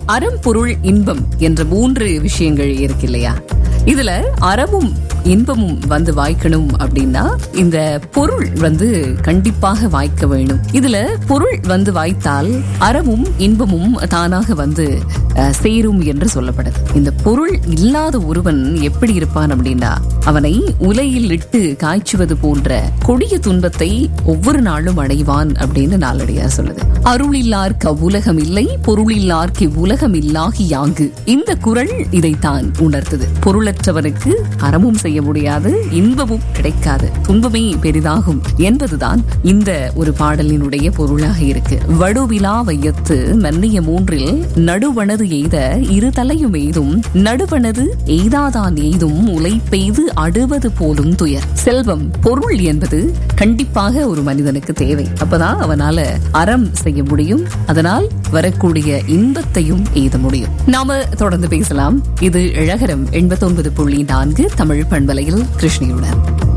அறம் பொருள் இன்பம் என்ற மூன்று விஷயங்கள் இருக்கு இல்லையா இதுல அறமும் இன்பமும் வந்து வாய்க்கணும் அப்படின்னா இந்த பொருள் வந்து கண்டிப்பாக வாய்க்க வேணும் இதுல பொருள் வந்து வாய்த்தால் அறமும் இன்பமும் தானாக வந்து அஹ், சேரும் என்று சொல்லப்படுது இந்த பொருள் இல்லாத ஒருவன் எப்படி இருப்பான் அப்படின்னா அவனை உலையில் இட்டு காய்ச்சுவது போன்ற கொடிய துன்பத்தை ஒவ்வொரு நாளும் அடைவான் அப்படின்னு நாளடியார் சொல்லுது அருளில்லார்க்கு உலகம் இல்லை பொருளில்லார்க்கு உலகம் இல்லாகி யாங்கு இந்த குரல் இதைத்தான் உணர்த்தது பொருளற்றவனுக்கு அறமும் செய்ய முடியாது இன்பமும் கிடைக்காது துன்பமே பெரிதாகும் என்பதுதான் இந்த ஒரு பாடலினுடைய பொருளாக இருக்கு வடுவிலா வையத்து மன்னிய மூன்றில் நடுவனது எய்த இரு தலையும் எய்தும் நடுவனது எய்தாதான் எய்தும் உலை பெய்து அடுவது போலும் துயர் செல்வம் பொருள் என்பது கண்டிப்பாக ஒரு மனிதனுக்கு தேவை அப்பதான் அவனால அறம் செய்ய முடியும் அதனால் வரக்கூடிய இன்பத்தையும் எய்த முடியும் நாம தொடர்ந்து பேசலாம் இது இழகரம் எண்பத்தொன்பது புள்ளி நான்கு தமிழ் பண்பலையில் கிருஷ்ணியுடன்